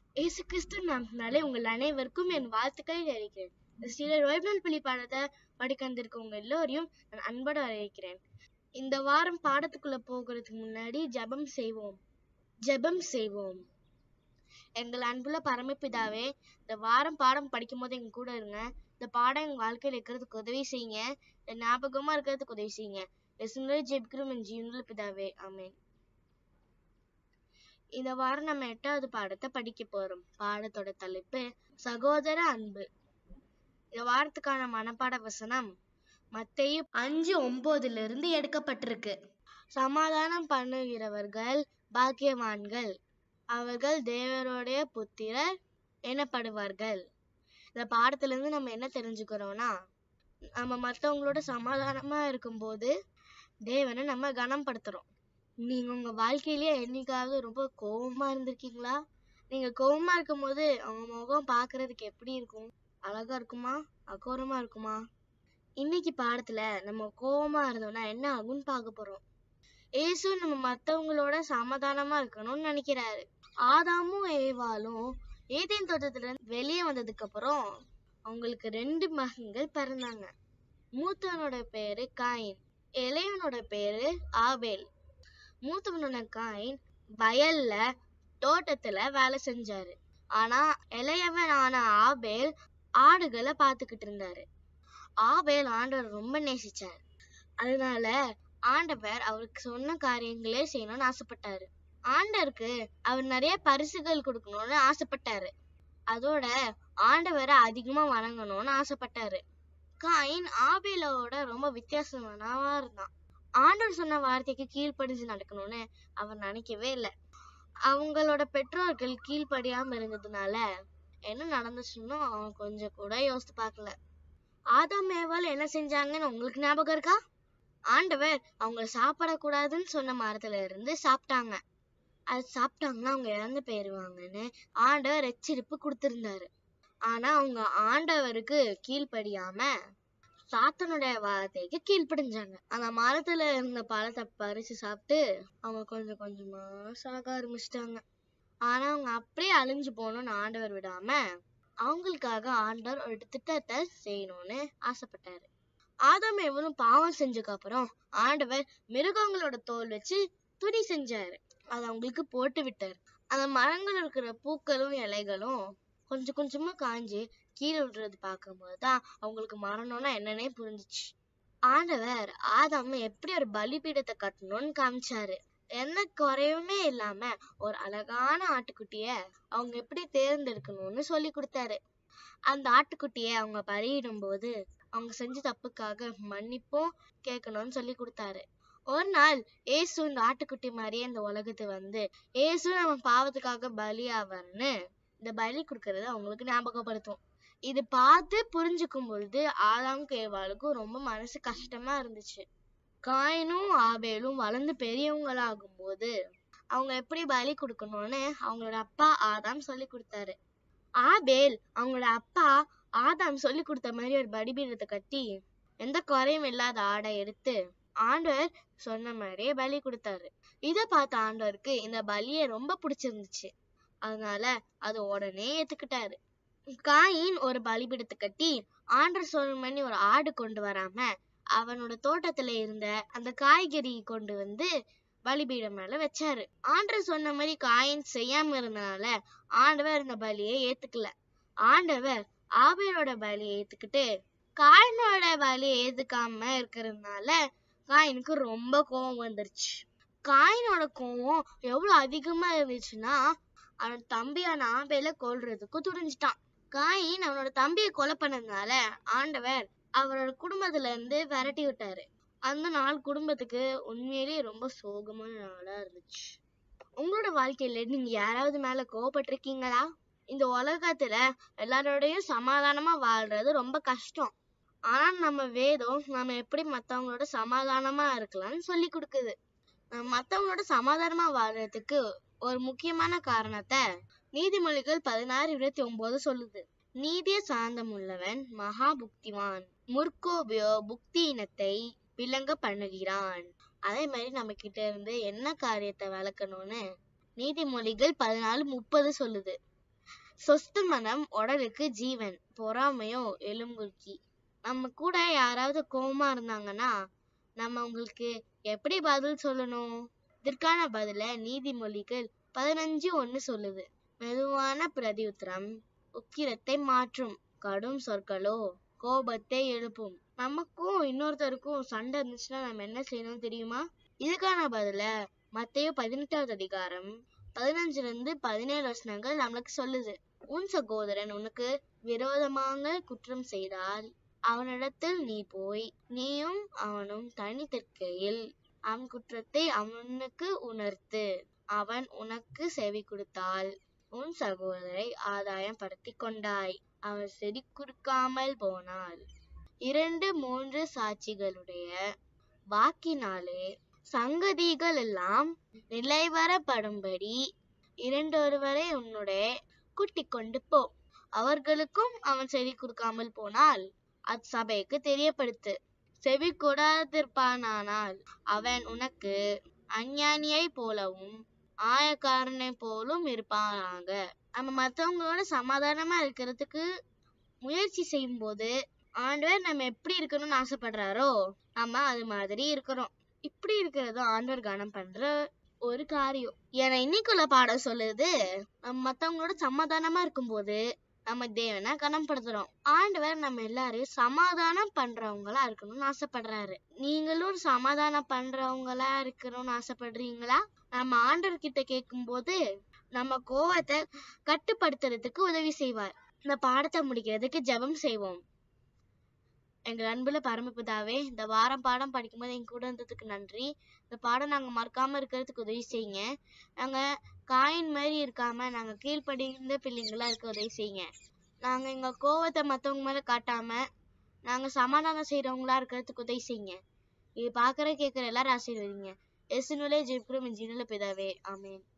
இயேசு கிறிஸ்து நாமத்தினாலே உங்கள் அனைவருக்கும் என் வாழ்த்துக்களை தெரிவிக்கிறேன் ஸ்ரீல ரோய்பல் பள்ளி பாடத்தை படிக்க வந்திருக்கவங்க எல்லோரையும் நான் அன்போடு வரவேற்கிறேன் இந்த வாரம் பாடத்துக்குள்ள போகிறதுக்கு முன்னாடி ஜெபம் செய்வோம் ஜெபம் செய்வோம் எங்கள் அன்புள்ள பரமபிதாவே இந்த வாரம் பாடம் படிக்கும் போது எங்க கூட இருங்க இந்த பாடம் எங்க வாழ்க்கையில இருக்கிறதுக்கு உதவி செய்யுங்க இந்த ஞாபகமா இருக்கிறதுக்கு உதவி செய்யுங்க எசுங்களே ஜெபிக்கிறோம் என் ஜீவனுள்ள பிதாவே ஆமென் இந்த வாரம் நம்ம எட்டாவது பாடத்தை படிக்க போறோம் பாடத்தோட தலைப்பு சகோதர அன்பு இந்த வாரத்துக்கான மனப்பாட வசனம் மத்தேயு அஞ்சு ஒன்பதுல இருந்து எடுக்கப்பட்டிருக்கு சமாதானம் பண்ணுகிறவர்கள் பாக்கியவான்கள் அவர்கள் தேவருடைய புத்திரர் எனப்படுவார்கள் இந்த பாடத்துல இருந்து நம்ம என்ன தெரிஞ்சுக்கிறோம்னா நம்ம மத்தவங்களோட சமாதானமா இருக்கும்போது தேவனை நம்ம கனப்படுத்துறோம் நீங்க உங்க வாழ்க்கையிலேயே என்னைக்காவது ரொம்ப கோவமா இருந்திருக்கீங்களா நீங்க கோவமா இருக்கும்போது அவங்க முகம் பார்க்கிறதுக்கு எப்படி இருக்கும் அழகா இருக்குமா அகோரமா இருக்குமா இன்னைக்கு பாடத்துல நம்ம கோவமா இருந்தோம்னா என்ன ஆகும்னு பார்க்க போறோம் ஏசு நம்ம மத்தவங்களோட சமாதானமா இருக்கணும்னு நினைக்கிறாரு ஆதாமும் ஏவாளும் ஏதேன் தோட்டத்துல இருந்து வெளியே வந்ததுக்கு அப்புறம் அவங்களுக்கு ரெண்டு மகன்கள் பிறந்தாங்க மூத்தவனோட பேரு காயின் இளையவனோட பேரு ஆபேல் மூத்தவனோட காயின் வயல்ல தோட்டத்துல வேலை செஞ்சாரு ஆனா இளையவன் ஆன ஆபேல் ஆடுகளை பார்த்துக்கிட்டு இருந்தாரு ஆபேல் ஆண்டவர் ரொம்ப நேசிச்சார் அதனால ஆண்டவர் அவருக்கு சொன்ன காரியங்களே செய்யணும்னு ஆசைப்பட்டாரு ஆண்டவருக்கு அவர் நிறைய பரிசுகள் கொடுக்கணும்னு ஆசைப்பட்டாரு அதோட ஆண்டவரை அதிகமா வணங்கணும்னு ஆசைப்பட்டாரு காயின் ஆபேலோட ரொம்ப வித்தியாசமானவா இருந்தான் ஆண்டவர் சொன்ன வார்த்தைக்கு கீழ்ப்படிஞ்சு நடக்கணும்னு அவர் நினைக்கவே இல்லை அவங்களோட பெற்றோர்கள் கீழ்ப்படியாம இருந்ததுனால என்ன நடந்துச்சுன்னு அவன் கொஞ்சம் கூட யோசித்து பார்க்கல ஆதாம் ஏவாள் என்ன செஞ்சாங்கன்னு உங்களுக்கு ஞாபகம் இருக்கா ஆண்டவர் அவங்கள சாப்பிடக்கூடாதுன்னு சொன்ன மரத்துல இருந்து சாப்பிட்டாங்க அது சாப்பிட்டாங்கன்னா அவங்க இறந்து போயிருவாங்கன்னு ஆண்டவர் எச்சரிப்பு கொடுத்திருந்தாரு ஆனா அவங்க ஆண்டவருக்கு கீழ்ப்படியாம சாத்தனுடைய வார்த்தைக்கு கீழ்ப்படிஞ்சாங்க அந்த மரத்துல இருந்த பழத்தை பறிச்சு சாப்பிட்டு அவங்க கொஞ்சம் கொஞ்சமா சாக ஆரம்பிச்சிட்டாங்க ஆனா அவங்க அப்படியே அழிஞ்சு போகணும்னு ஆண்டவர் விடாம அவங்களுக்காக ஆண்டவர் ஒரு திட்டத்தை செய்யணும்னு ஆசைப்பட்டாரு ஆதாம் எவனும் பாவம் செஞ்சதுக்கு அப்புறம் ஆண்டவர் மிருகங்களோட தோல் வச்சு துணி செஞ்சாரு அதை அவங்களுக்கு போட்டு விட்டாரு அந்த மரங்கள் இருக்கிற பூக்களும் இலைகளும் கொஞ்சம் கொஞ்சமா காஞ்சு கீழே விடுறது பார்க்கும்போது தான் அவங்களுக்கு மரணம்னா என்னன்னே புரிஞ்சுச்சு ஆண்டவர் ஆதாம எப்படி ஒரு பலிபீடத்தை கட்டணும்னு காமிச்சாரு எந்த குறையுமே இல்லாம ஒரு அழகான ஆட்டுக்குட்டிய அவங்க எப்படி தேர்ந்தெடுக்கணும்னு சொல்லி கொடுத்தாரு அந்த ஆட்டுக்குட்டிய அவங்க பலியிடும் போது அவங்க செஞ்ச தப்புக்காக மன்னிப்பும் கேட்கணும்னு சொல்லி கொடுத்தாரு ஒரு நாள் ஏசு இந்த ஆட்டுக்குட்டி மாதிரியே இந்த உலகத்து வந்து ஏசு நம்ம பாவத்துக்காக பலியாவார்னு இந்த பலி கொடுக்கறத அவங்களுக்கு ஞாபகப்படுத்தும் இது பார்த்து புரிஞ்சுக்கும் பொழுது ஆதாம் கேவாளுக்கும் ரொம்ப மனசு கஷ்டமா இருந்துச்சு காயினும் ஆபேலும் வளர்ந்து பெரியவங்களாகும் போது அவங்க எப்படி பலி கொடுக்கணும்னு அவங்களோட அப்பா ஆதாம் சொல்லி கொடுத்தாரு ஆபேல் அவங்களோட அப்பா ஆதாம் சொல்லி கொடுத்த மாதிரி ஒரு பலிபீடத்தை கட்டி எந்த குறையும் இல்லாத ஆடை எடுத்து ஆண்டவர் சொன்ன மாதிரியே பலி கொடுத்தாரு இத பார்த்த ஆண்டவருக்கு இந்த பலியை ரொம்ப பிடிச்சிருந்துச்சு அதனால அது உடனே ஏத்துக்கிட்டாரு காயின் ஒரு பலிபீடத்தை கட்டி ஆண்டவர் சொன்ன மாதிரி ஒரு ஆடு கொண்டு வராம அவனோட தோட்டத்துல இருந்த அந்த காய்கறி கொண்டு வந்து பலிபீடம் மேல வச்சாரு ஆண்டவர் சொன்ன மாதிரி காயின் செய்யாம இருந்தனால ஆண்டவர் இந்த பலியை ஏத்துக்கல ஆண்டவர் ஆபேலோட பலியை ஏத்துக்கிட்டு காயினோட பலியை ஏத்துக்காம இருக்கிறதுனால காயினுக்கு ரொம்ப கோவம் வந்துருச்சு காயினோட கோவம் எவ்வளவு அதிகமா இருந்துச்சுன்னா அவனோட தம்பியான ஆபேல கொல்றதுக்கு துணிஞ்சிட்டான் காயின் அவனோட தம்பியை கொலை பண்ணதுனால ஆண்டவர் அவரோட குடும்பத்துல இருந்து விரட்டி விட்டாரு அந்த நாள் குடும்பத்துக்கு உண்மையிலேயே ரொம்ப சோகமான நாளா இருந்துச்சு உங்களோட வாழ்க்கையில நீங்க யாராவது மேல கோவப்பட்டிருக்கீங்களா இந்த உலகத்துல எல்லாரோடையும் சமாதானமா வாழ்றது ரொம்ப கஷ்டம் ஆனா நம்ம வேதம் நம்ம எப்படி மத்தவங்களோட சமாதானமா இருக்கலாம்னு சொல்லி கொடுக்குது நம்ம மத்தவங்களோட சமாதானமா வாழ்றதுக்கு ஒரு முக்கியமான காரணத்தை நீதிமொழிகள் பதினாறு இருபத்தி ஒன்பது சொல்லுது நீதிய சாந்தம் உள்ளவன் மகா புக்திவான் முற்கோபியோ புக்தி இனத்தை விளங்க பண்ணுகிறான் அதே மாதிரி நம்ம கிட்ட இருந்து என்ன காரியத்தை விளக்கணும்னு நீதிமொழிகள் பதினாலு முப்பது சொல்லுது சொஸ்து மனம் உடலுக்கு ஜீவன் பொறாமையோ எலும்புருக்கி நம்ம கூட யாராவது கோவமா இருந்தாங்கன்னா நம்ம உங்களுக்கு எப்படி பதில் சொல்லணும் இதற்கான பதில நீதிமொழிகள் பதினஞ்சு ஒண்ணு சொல்லுது மெதுவான பிரதியுத்தரம் உக்கிரத்தை மாற்றும் கடும் சொற்களோ கோபத்தை எழுப்பும் நமக்கும் இன்னொருத்தருக்கும் சண்டை இருந்துச்சுன்னா நம்ம என்ன செய்யணும் தெரியுமா இதுக்கான பதில மத்தேயு பதினெட்டாவது அதிகாரம் பதினஞ்சுல இருந்து பதினேழு வசனங்கள் நம்மளுக்கு சொல்லுது உன் சகோதரன் உனக்கு விரோதமாக குற்றம் செய்தால் அவனிடத்தில் நீ போய் நீயும் அவனும் தனித்திருக்கையில் அவன் குற்றத்தை அவனுக்கு உணர்த்து அவன் உனக்கு செவி கொடுத்தால் உன் சகோதரை ஆதாயம் படுத்தி கொண்டாய் அவன் செவி கொடுக்காமல் போனாள் இரண்டு மூன்று சாட்சிகளுடைய வாக்கினாலே சங்கதிகள் எல்லாம் நிலைவரப்படும்படி இரண்டொருவரை உன்னுடைய கூட்டிக் கொண்டு போ அவர்களுக்கும் அவன் செவி கொடுக்காமல் போனால் அச்சபைக்கு தெரியப்படுத்து செவி கொடாதிருப்பானானால் அவன் உனக்கு அஞ்ஞானியை போலவும் ஆயக்காரனை போலும் இருப்பானாக நம்ம மத்தவங்களோட சமாதானமா இருக்கிறதுக்கு முயற்சி செய்யும் போது ஆண்டவர் நம்ம எப்படி இருக்கணும்னு ஆசைப்படுறாரோ நம்ம அது மாதிரி இருக்கிறோம் இப்படி இருக்கிறது ஆண்டவர் கனம் பண்ற ஒரு காரியம் ஏன்னா இன்னைக்குள்ள பாடம் சொல்லுது நம்ம மத்தவங்களோட சமாதானமா இருக்கும்போது நம்ம தேவனை கனப்படுத்துறோம் ஆண்டவர் நம்ம எல்லாரையும் சமாதானம் பண்றவங்களா இருக்கணும்னு ஆசைப்படுறாரு நீங்களும் சமாதானம் பண்றவங்களா இருக்கணும்னு ஆசைப்படுறீங்களா நம்ம ஆண்டவர் கிட்ட கேட்கும்போது நம்ம கோவத்தை கட்டுப்படுத்துறதுக்கு உதவி செய்வார் இந்த பாடத்தை முடிக்கிறதுக்கு ஜெபம் செய்வோம் எங்கள் அன்புல பரமபிதாவே இந்த வாரம் பாடம் படிக்கும்போது எங்க கூட இருந்ததுக்கு நன்றி இந்த பாடம் நாங்க மறக்காம இருக்கிறதுக்கு உதவி செய்யுங்க நாங்க காயின் மாதிரி இருக்காம நாங்க கீழ்ப்படிந்த பிள்ளைங்களா இருக்க உதவி செய்யுங்க நாங்க எங்க கோவத்தை மத்தவங்க மேல காட்டாம நாங்க சமாதானம் செய்றவங்களா இருக்கிறதுக்கு உதவி செய்யுங்க இது பாக்குற கேட்கிற எல்லாரும் ஆசீர்வதிங்க எசுனுலே ஜெயிக்கிறோம் ஜீனுல பிதாவே ஆமென்